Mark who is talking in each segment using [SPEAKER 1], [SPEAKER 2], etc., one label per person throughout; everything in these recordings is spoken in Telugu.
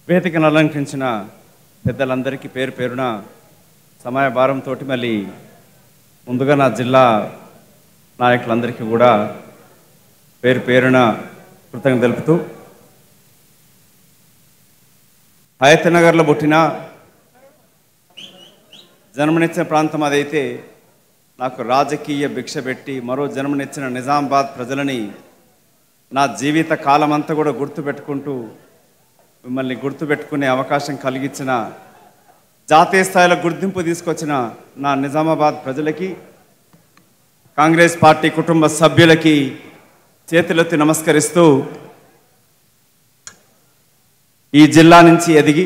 [SPEAKER 1] వేదికను అలంకరించిన పెద్దలందరికీ పేరు పేరున సమయ భారంతో మళ్ళీ ముందుగా నా జిల్లా నాయకులందరికీ కూడా పేరు పేరున కృతజ్ఞత తెలుపుతూ హయత్ నగర్లో పుట్టిన జన్మనిచ్చిన ప్రాంతం అదైతే నాకు రాజకీయ భిక్ష పెట్టి మరో జన్మనిచ్చిన నిజామాబాద్ ప్రజలని నా జీవిత కాలమంతా కూడా గుర్తుపెట్టుకుంటూ మిమ్మల్ని గుర్తుపెట్టుకునే అవకాశం కలిగించిన జాతీయ స్థాయిలో గుర్తింపు తీసుకొచ్చిన నా నిజామాబాద్ ప్రజలకి కాంగ్రెస్ పార్టీ కుటుంబ సభ్యులకి చేతులెత్తి నమస్కరిస్తూ ఈ జిల్లా నుంచి ఎదిగి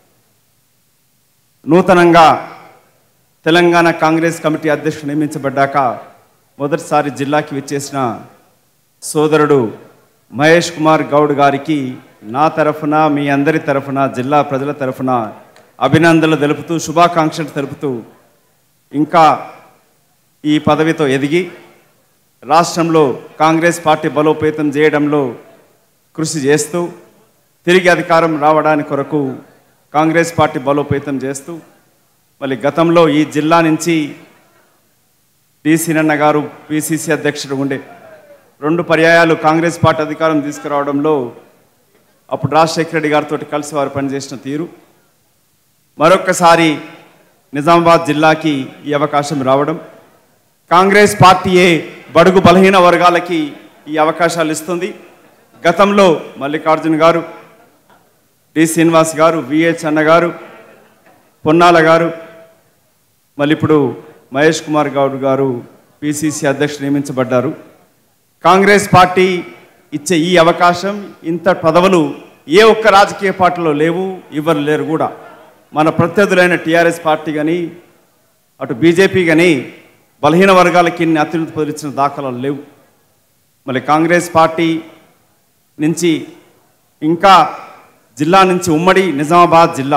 [SPEAKER 1] నూతనంగా తెలంగాణ కాంగ్రెస్ కమిటీ అధ్యక్షుడు నియమించబడ్డాక మొదటిసారి జిల్లాకి విచ్చేసిన సోదరుడు మహేష్ కుమార్ గౌడ్ గారికి నా తరఫున మీ అందరి తరఫున జిల్లా ప్రజల తరఫున అభినందనలు తెలుపుతూ శుభాకాంక్షలు తెలుపుతూ ఇంకా ఈ పదవితో ఎదిగి రాష్ట్రంలో కాంగ్రెస్ పార్టీ బలోపేతం చేయడంలో కృషి చేస్తూ తిరిగి అధికారం రావడానికి కొరకు కాంగ్రెస్ పార్టీ బలోపేతం చేస్తూ మళ్ళీ గతంలో ఈ జిల్లా నుంచి డి సీనన్న గారు పిసిసి అధ్యక్షుడు ఉండే రెండు పర్యాయాలు కాంగ్రెస్ పార్టీ అధికారం తీసుకురావడంలో అప్పుడు రాజశేఖర రెడ్డి గారితో కలిసి వారు పనిచేసిన తీరు మరొక్కసారి నిజామాబాద్ జిల్లాకి ఈ అవకాశం రావడం కాంగ్రెస్ పార్టీయే బడుగు బలహీన వర్గాలకి ఈ అవకాశాలు ఇస్తుంది గతంలో మల్లికార్జున్ గారు డి శ్రీనివాస్ గారు విహెచ్ అన్న గారు పొన్నాల గారు మళ్ళీ ఇప్పుడు మహేష్ కుమార్ గౌడ్ గారు పిసిసి అధ్యక్షుడు నియమించబడ్డారు కాంగ్రెస్ పార్టీ ఇచ్చే ఈ అవకాశం ఇంత పదవులు ఏ ఒక్క రాజకీయ పార్టీలో లేవు ఇవ్వరు లేరు కూడా మన ప్రత్యర్థులైన టీఆర్ఎస్ పార్టీ కానీ అటు బీజేపీ కానీ బలహీన వర్గాలకి ఇన్ని అత్యున్నత పదవులు ఇచ్చిన దాఖలాలు లేవు మళ్ళీ కాంగ్రెస్ పార్టీ నుంచి ఇంకా జిల్లా నుంచి ఉమ్మడి నిజామాబాద్ జిల్లా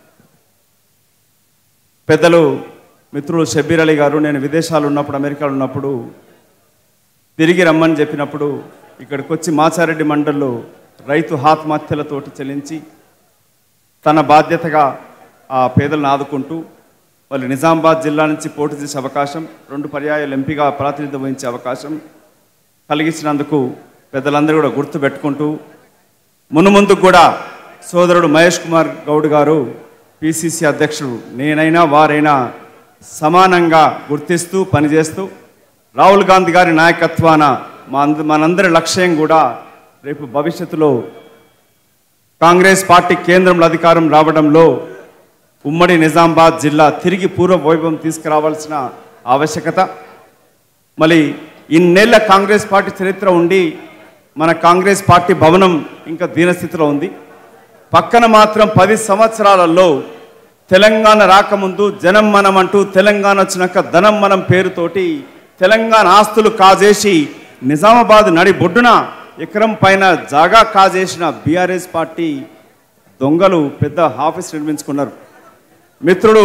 [SPEAKER 1] పెద్దలు మిత్రులు షబ్బీర్ అలీ గారు నేను విదేశాలు ఉన్నప్పుడు అమెరికాలో ఉన్నప్పుడు తిరిగి రమ్మని చెప్పినప్పుడు ఇక్కడికి వచ్చి మాచారెడ్డి మండల్లో రైతు ఆత్మహత్యలతోటి చెల్లించి తన బాధ్యతగా ఆ పేదలను ఆదుకుంటూ వాళ్ళు నిజామాబాద్ జిల్లా నుంచి పోటీ చేసే అవకాశం రెండు పర్యాయాలు ఎంపీగా ప్రాతినిధ్యం వహించే అవకాశం కలిగించినందుకు పెద్దలందరూ కూడా గుర్తు పెట్టుకుంటూ మునుముందు కూడా సోదరుడు మహేష్ కుమార్ గౌడ్ గారు పిసిసి అధ్యక్షుడు నేనైనా వారైనా సమానంగా గుర్తిస్తూ పనిచేస్తూ రాహుల్ గాంధీ గారి నాయకత్వాన మా అంద మనందరి లక్ష్యం కూడా రేపు భవిష్యత్తులో కాంగ్రెస్ పార్టీ కేంద్రంలో అధికారం రావడంలో ఉమ్మడి నిజామాబాద్ జిల్లా తిరిగి పూర్వ వైభవం తీసుకురావాల్సిన ఆవశ్యకత మళ్ళీ ఇన్నేళ్ల కాంగ్రెస్ పార్టీ చరిత్ర ఉండి మన కాంగ్రెస్ పార్టీ భవనం ఇంకా దీనస్థితిలో ఉంది పక్కన మాత్రం పది సంవత్సరాలలో తెలంగాణ రాకముందు జనం మనం అంటూ తెలంగాణ వచ్చినాక ధనం మనం పేరుతోటి తెలంగాణ ఆస్తులు కాజేసి నిజామాబాద్ నడి బొడ్డున ఎకరం పైన జాగా కాజేసిన బీఆర్ఎస్ పార్టీ దొంగలు పెద్ద ఆఫీస్ నిర్మించుకున్నారు మిత్రుడు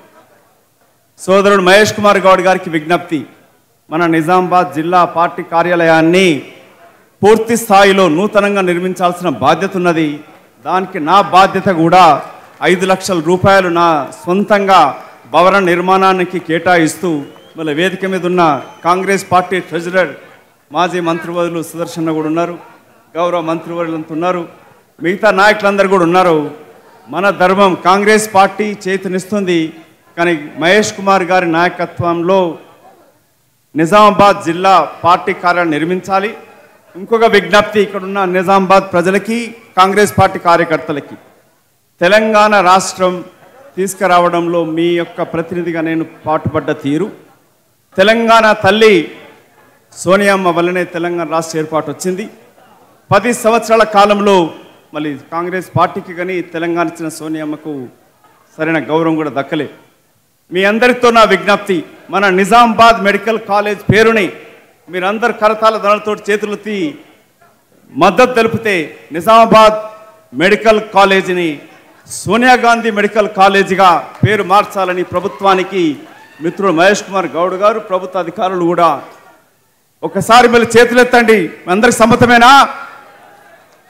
[SPEAKER 1] సోదరుడు మహేష్ కుమార్ గౌడ్ గారికి విజ్ఞప్తి మన నిజామాబాద్ జిల్లా పార్టీ కార్యాలయాన్ని పూర్తి స్థాయిలో నూతనంగా నిర్మించాల్సిన బాధ్యత ఉన్నది దానికి నా బాధ్యత కూడా ఐదు లక్షల రూపాయలు నా సొంతంగా భవన నిర్మాణానికి కేటాయిస్తూ మళ్ళీ వేదిక మీద ఉన్న కాంగ్రెస్ పార్టీ ట్రెజరర్ మాజీ మంత్రివర్యులు సుదర్శన్ కూడా ఉన్నారు గౌరవ మంత్రివర్యులంతా ఉన్నారు మిగతా నాయకులందరూ కూడా ఉన్నారు మన ధర్మం కాంగ్రెస్ పార్టీ చేతినిస్తుంది కానీ మహేష్ కుమార్ గారి నాయకత్వంలో నిజామాబాద్ జిల్లా పార్టీ కార్యాలయం నిర్మించాలి ఇంకొక విజ్ఞప్తి ఇక్కడున్న నిజామాబాద్ ప్రజలకి కాంగ్రెస్ పార్టీ కార్యకర్తలకి తెలంగాణ రాష్ట్రం తీసుకురావడంలో మీ యొక్క ప్రతినిధిగా నేను పాటుపడ్డ తీరు తెలంగాణ తల్లి సోనియమ్మ వల్లనే తెలంగాణ రాష్ట్ర ఏర్పాటు వచ్చింది పది సంవత్సరాల కాలంలో మళ్ళీ కాంగ్రెస్ పార్టీకి కానీ తెలంగాణ ఇచ్చిన సోనియమ్మకు సరైన గౌరవం కూడా దక్కలే మీ అందరితో నా విజ్ఞప్తి మన నిజామాబాద్ మెడికల్ కాలేజ్ పేరుని మీరందరు కరతాల ధనలతో చేతులెత్తి మద్దతు తెలిపితే నిజామాబాద్ మెడికల్ కాలేజీని సోనియా గాంధీ మెడికల్ కాలేజీగా పేరు మార్చాలని ప్రభుత్వానికి మిత్రుడు మహేష్ కుమార్ గౌడ్ గారు ప్రభుత్వ అధికారులు కూడా ఒకసారి మళ్ళీ చేతులెత్తండి మీ అందరికి సమ్మతమేనా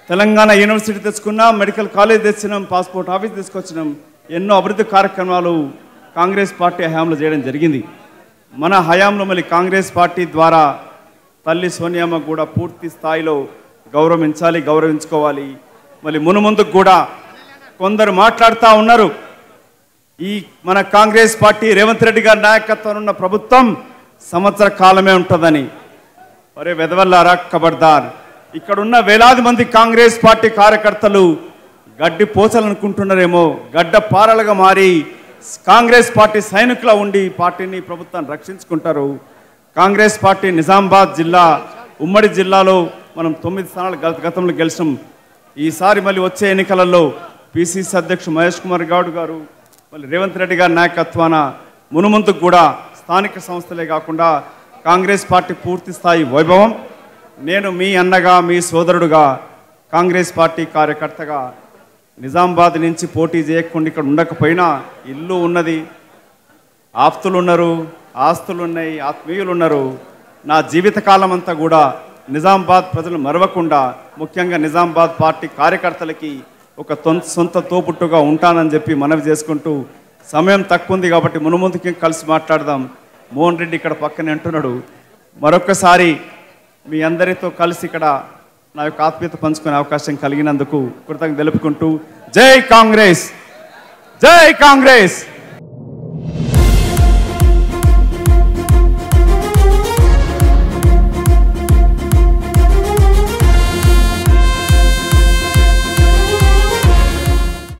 [SPEAKER 1] తెలంగాణ యూనివర్సిటీ తెచ్చుకున్నాం మెడికల్ కాలేజ్ తెచ్చినాం పాస్పోర్ట్ ఆఫీస్ తీసుకొచ్చినాం ఎన్నో అభివృద్ధి కార్యక్రమాలు కాంగ్రెస్ పార్టీ హయాంలో చేయడం జరిగింది మన హయాంలో మళ్ళీ కాంగ్రెస్ పార్టీ ద్వారా తల్లి సోనియామ్మ కూడా పూర్తి స్థాయిలో గౌరవించాలి గౌరవించుకోవాలి మళ్ళీ మునుముందుకు కూడా కొందరు మాట్లాడుతూ ఉన్నారు ఈ మన కాంగ్రెస్ పార్టీ రేవంత్ రెడ్డి గారి నాయకత్వం ఉన్న ప్రభుత్వం సంవత్సర కాలమే ఉంటుందని ఒరే వెదవల్లారా కబర్దార్ ఇక్కడున్న వేలాది మంది కాంగ్రెస్ పార్టీ కార్యకర్తలు గడ్డి పోచాలనుకుంటున్నారేమో గడ్డ పారలుగా మారి కాంగ్రెస్ పార్టీ సైనికులా ఉండి పార్టీని ప్రభుత్వాన్ని రక్షించుకుంటారు కాంగ్రెస్ పార్టీ నిజామాబాద్ జిల్లా ఉమ్మడి జిల్లాలో మనం తొమ్మిది స్థానాలు గత గతంలో గెలిచాం ఈసారి మళ్ళీ వచ్చే ఎన్నికలలో పిసిసి అధ్యక్షుడు మహేష్ కుమార్ గౌడ్ గారు మళ్ళీ రేవంత్ రెడ్డి గారి నాయకత్వాన మునుముందుకు కూడా స్థానిక సంస్థలే కాకుండా కాంగ్రెస్ పార్టీ పూర్తి స్థాయి వైభవం నేను మీ అన్నగా మీ సోదరుడుగా కాంగ్రెస్ పార్టీ కార్యకర్తగా నిజామాబాద్ నుంచి పోటీ చేయకుండా ఇక్కడ ఉండకపోయినా ఇల్లు ఉన్నది ఆప్తులు ఉన్నారు ఆస్తులు ఉన్నాయి ఆత్మీయులు ఉన్నారు నా జీవితకాలం అంతా కూడా నిజామాబాద్ ప్రజలు మరవకుండా ముఖ్యంగా నిజామాబాద్ పార్టీ కార్యకర్తలకి ఒక తొం- సొంత తోపుట్టుగా ఉంటానని చెప్పి మనవి చేసుకుంటూ సమయం తక్కువ ఉంది కాబట్టి మునుముందుకి కలిసి మాట్లాడదాం మోహన్ రెడ్డి ఇక్కడ పక్కనే అంటున్నాడు మరొక్కసారి మీ అందరితో కలిసి ఇక్కడ నా యొక్క ఆత్మీయత పంచుకునే అవకాశం కలిగినందుకు కృతజ్ఞత తెలుపుకుంటూ జై కాంగ్రెస్ జై కాంగ్రెస్